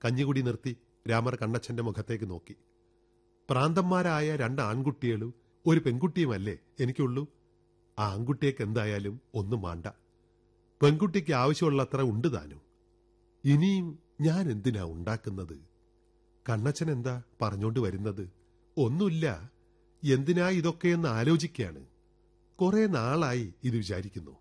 കഞ്ഞികുടി നിർത്തി രാമർ കണ്ണച്ചന്റെ മുഖത്തേക്ക് നോക്കി പ്രാന്തന്മാരായ രണ്ട് ആൺകുട്ടികളും ഒരു പെൺകുട്ടിയുമല്ലേ എനിക്കുള്ളൂ ആ ആൺകുട്ടിയേക്ക് എന്തായാലും ഒന്നും മാണ്ട പെൺകുട്ടിക്ക് ആവശ്യമുള്ളത്ര ഉണ്ട് താനും ഇനിയും ഞാൻ എന്തിനാ ഉണ്ടാക്കുന്നത് കണ്ണച്ചൻ എന്താ പറഞ്ഞോണ്ട് വരുന്നത് ഒന്നുമില്ല എന്തിനാ ഇതൊക്കെയെന്ന് ആലോചിക്കുകയാണ് കുറെ നാളായി ഇത് വിചാരിക്കുന്നു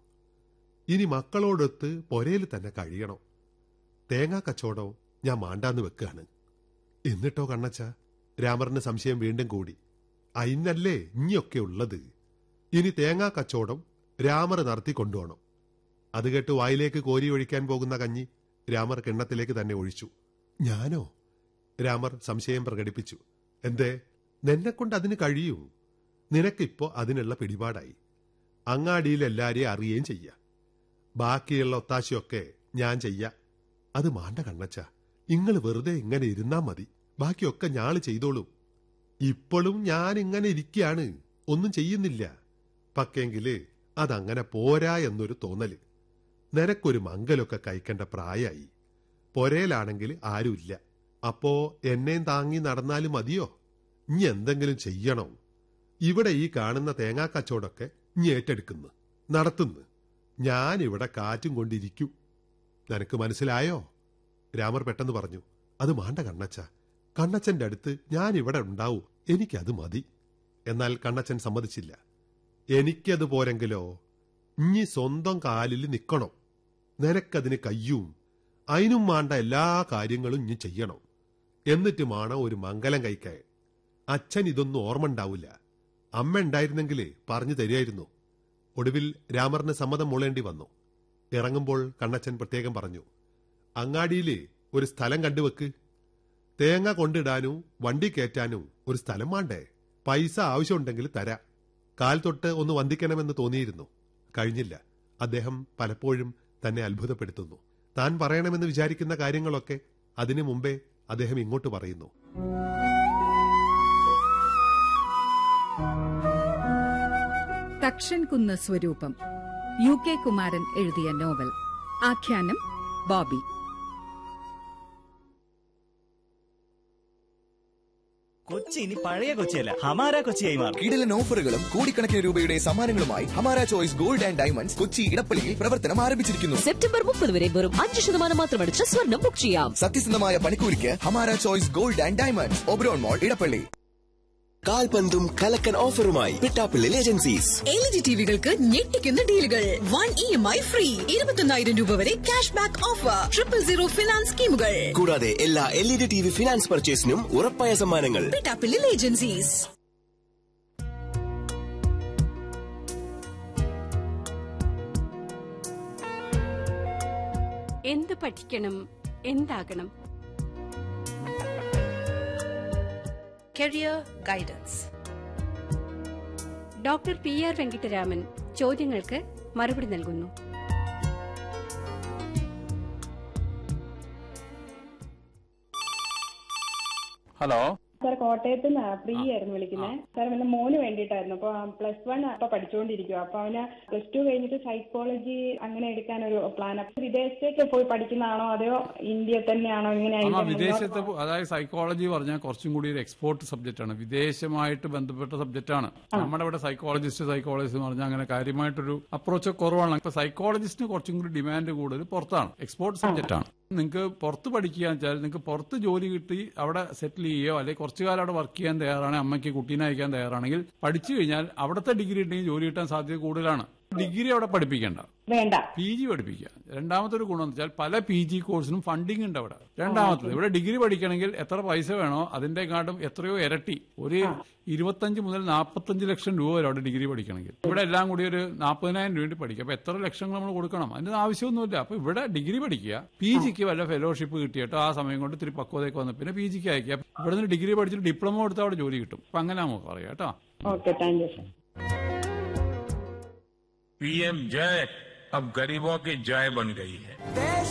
ഇനി മക്കളോടൊത്ത് പൊരയിൽ തന്നെ കഴിയണം തേങ്ങാ കച്ചവടം ഞാൻ മാണ്ടാന്ന് വെക്കാണ് എന്നിട്ടോ കണ്ണച്ച രാമറിന് സംശയം വീണ്ടും കൂടി അയിന്നല്ലേ ഇനിയൊക്കെ ഉള്ളത് ഇനി തേങ്ങാ കച്ചവടം രാമർ നടത്തി കൊണ്ടുപോകണം അത് കേട്ട് വായിലേക്ക് കോരി ഒഴിക്കാൻ പോകുന്ന കഞ്ഞി രാമർ കിണ്ണത്തിലേക്ക് തന്നെ ഒഴിച്ചു ഞാനോ രാമർ സംശയം പ്രകടിപ്പിച്ചു എന്തേ നിന്നെക്കൊണ്ട് അതിന് കഴിയൂ നിനക്കിപ്പോ അതിനുള്ള പിടിപാടായി അങ്ങാടിയിൽ എല്ലാരെയും അറിയുകയും ചെയ്യാം ബാക്കിയുള്ള ഒത്താശയൊക്കെ ഞാൻ ചെയ്യാ അത് മാണ്ട കണ്ണച്ച ഇങ്ങള് വെറുതെ ഇങ്ങനെ ഇരുന്നാ മതി ബാക്കിയൊക്കെ ഞാള് ചെയ്തോളും ഇപ്പോഴും ഞാൻ ഇങ്ങനെ ഇരിക്കുകയാണ് ഒന്നും ചെയ്യുന്നില്ല പക്കെങ്കില് അതങ്ങനെ പോരാ എന്നൊരു തോന്നല് നിനക്കൊരു മംഗലൊക്കെ കഴിക്കേണ്ട പ്രായായി പൊരയിലാണെങ്കിൽ ആരുമില്ല അപ്പോ എന്നെയും താങ്ങി നടന്നാലും മതിയോ ഇനി എന്തെങ്കിലും ചെയ്യണോ ഇവിടെ ഈ കാണുന്ന തേങ്ങാ കച്ചവടമൊക്കെ ഇനി ഏറ്റെടുക്കുന്നു നടത്തുന്നു ഞാൻ ഇവിടെ കാറ്റും കൊണ്ടിരിക്കും നിനക്ക് മനസ്സിലായോ രാമർ പെട്ടെന്ന് പറഞ്ഞു അത് മാണ്ട കണ്ണച്ച കണ്ണച്ചന്റെ അടുത്ത് ഞാൻ ഇവിടെ ഉണ്ടാവും എനിക്കത് മതി എന്നാൽ കണ്ണച്ചൻ സമ്മതിച്ചില്ല എനിക്കത് പോരെങ്കിലോ ഇനി സ്വന്തം കാലിൽ നിൽക്കണം നിനക്കതിന് കയ്യും അതിനും വേണ്ട എല്ലാ കാര്യങ്ങളും ഇനി ചെയ്യണം എന്നിട്ട് വേണം ഒരു മംഗലം കഴിക്കാൻ അച്ഛൻ ഇതൊന്നും ഓർമ്മ ഉണ്ടാവില്ല അമ്മ ഉണ്ടായിരുന്നെങ്കിൽ പറഞ്ഞു തരികയായിരുന്നു ഒടുവിൽ രാമറിന് സമ്മതം മൂളേണ്ടി വന്നു ഇറങ്ങുമ്പോൾ കണ്ണച്ചൻ പ്രത്യേകം പറഞ്ഞു അങ്ങാടിയില് ഒരു സ്ഥലം കണ്ടുവെക്ക് തേങ്ങ കൊണ്ടിടാനും വണ്ടി കയറ്റാനും ഒരു സ്ഥലം വേണ്ടേ പൈസ ആവശ്യമുണ്ടെങ്കിൽ തരാ കാൽ തൊട്ട് ഒന്ന് വന്ദിക്കണമെന്ന് തോന്നിയിരുന്നു കഴിഞ്ഞില്ല അദ്ദേഹം പലപ്പോഴും തന്നെ അത്ഭുതപ്പെടുത്തുന്നു താൻ പറയണമെന്ന് വിചാരിക്കുന്ന കാര്യങ്ങളൊക്കെ അതിനു മുമ്പേ അദ്ദേഹം ഇങ്ങോട്ട് പറയുന്നു തക്ഷൻകുന്ന് സ്വരൂപം യു കെ കുമാരൻ എഴുതിയ നോവൽ ആഖ്യാനം ബോബി കൊച്ചി ഇനി പഴയ കൊച്ചിയല്ല ഹമാര കൊച്ചിയായി മാറും കിടിലൻ ഓഫറുകളും കോടിക്കണക്കിന് രൂപയുടെ സമ്മാനങ്ങളുമായി Hamara choice gold and diamonds Kochi ഇടപ്പള്ളിയിൽ പ്രവർത്തനം ആരംഭിച്ചിരിക്കുന്നു സെപ്റ്റംബർ മുപ്പത് വരെ വെറും അഞ്ച് ശതമാനം മാത്രമടിച്ച് സ്വർണം ബുക്ക് ചെയ്യാം സത്യസന്ധമായ പണിക്കൂലിക്ക് Hamara choice gold and diamonds Oberon mall Edappally കാൽപന്തും കലക്കൻ ഓഫറുമായി പിട്ടാപ്പിള്ളിൽ ഏജൻസീസ് എൽ ജി ടിവികൾക്ക് ഞെട്ടിക്കുന്ന ഡീലുകൾ one E M I free ഇരുപത്തൊന്നായിരം രൂപ വരെ cash back offer triple zero finance സ്കീമുകൾ കൂടാതെ എല്ലാ L E D T V finance പർച്ചേസിനും ഉറപ്പായ സമ്മാനങ്ങൾ പിട്ടാപ്പിള്ളിൽ ഏജൻസീസ് എന്ത് പഠിക്കണം എന്താകണം career guidance doctor P R Venkittaraman ചോദ്യങ്ങൾക്ക് മറുപടി നൽകുന്നു ഹലോ സാർ കോട്ടയത്ത് നിന്ന് പ്രീ ആയിരുന്നു വിളിക്കുന്നത് സാർ എന്റെ മോന് വേണ്ടിയിട്ടായിരുന്നു അപ്പൊ പ്ലസ് വൺ അപ്പൊ പഠിച്ചുകൊണ്ടിരിക്കുക അപ്പൊ അവന് പ്ലസ് ടു കഴിഞ്ഞിട്ട് സൈക്കോളജി അങ്ങനെ എടുക്കാൻ ഒരു പ്ലാൻ അപ്പൊ വിദേശത്തേക്ക് പോയി പഠിക്കുന്നതാണോ അതോ ഇന്ത്യ തന്നെയാണോ ആ ഇങ്ങനെ വിദേശത്ത് പോ- അതായത് സൈക്കോളജി പറഞ്ഞാൽ കുറച്ചും കൂടി ഒരു എക്സ്പോർട്ട് സബ്ജക്റ്റ് ആണ് വിദേശമായിട്ട് ബന്ധപ്പെട്ട സബ്ജക്റ്റ് ആണ് നമ്മുടെ ഇവിടെ സൈക്കോളജിസ്റ്റ് സൈക്കോളജിസ്റ്റ് എന്ന് പറഞ്ഞാൽ അങ്ങനെ കാര്യമായിട്ടൊരു അപ്രോച്ച് കുറവാണ് ഇപ്പൊ സൈക്കോളജിസ്റ്റിന് കുറച്ചും കൂടി ഡിമാൻഡ് കൂടുതൽ പുറത്താണ് എക്സ്പോർട്ട് സബ്ജക്റ്റ് ആണ് നിങ്ങൾക്ക് പുറത്ത് പഠിക്കുക വെച്ചാൽ നിങ്ങൾക്ക് പുറത്ത് ജോലി കിട്ടി അവിടെ സെറ്റിൽ ചെയ്യുകയോ അല്ലെങ്കിൽ കുറച്ചു കാലം അവിടെ വർക്ക് ചെയ്യാൻ തയ്യാറാണെങ്കിൽ അമ്മയ്ക്ക് കുട്ടീനെ അയക്കാൻ തയ്യാറാണെങ്കിൽ പഠിച്ചു കഴിഞ്ഞാൽ അവിടുത്തെ ഡിഗ്രി ഉണ്ടെങ്കിൽ ജോലി കിട്ടാൻ സാധ്യത കൂടുതലാണ് ഡിഗ്രി അവിടെ പഠിപ്പിക്കേണ്ട വേണ്ട പി ജി പഠിപ്പിക്കുക രണ്ടാമത്തെ ഒരു ഗുണം എന്ന് വെച്ചാൽ പല പി ജി കോഴ്സിനും ഫണ്ടിങ് ഉണ്ട് അവിടെ രണ്ടാമത്തത് ഇവിടെ ഡിഗ്രി പഠിക്കണമെങ്കിൽ എത്ര പൈസ വേണോ അതിന്റെ കാട്ടും എത്രയോ ഇരട്ടി ഒരു ഇരുപത്തഞ്ച് മുതൽ നാൽപ്പത്തഞ്ച് ലക്ഷം രൂപ വരെ അവിടെ ഡിഗ്രി പഠിക്കണമെങ്കിൽ ഇവിടെ എല്ലാം കൂടി ഒരു നാൽപ്പതിനായിരം രൂപ പഠിക്കുക അപ്പൊ എത്ര ലക്ഷങ്ങൾ നമ്മൾ കൊടുക്കണം അതിന്റെ ആവശ്യമൊന്നുമില്ല അപ്പൊ ഇവിടെ ഡിഗ്രി പഠിക്കുക പി ജിക്ക് വല്ല ഫെലോഷിപ്പ് കിട്ടിയിട്ട് ആ സമയം കൊണ്ട് ഇത്തിരി പക്വതയൊക്കെ വന്ന് പിന്നെ പി ജിക്ക് അയക്കുക ഇവിടെ നിന്ന് ഡിഗ്രി പഠിച്ചിട്ട് ഡിപ്ലോമ എടുത്താൽ അവിടെ ജോലി കിട്ടും അപ്പൊ അങ്ങനെ നമുക്ക് പറയാം കേട്ടോ okay thank you sir PM जय अब गरीबों की जय बन गई है देश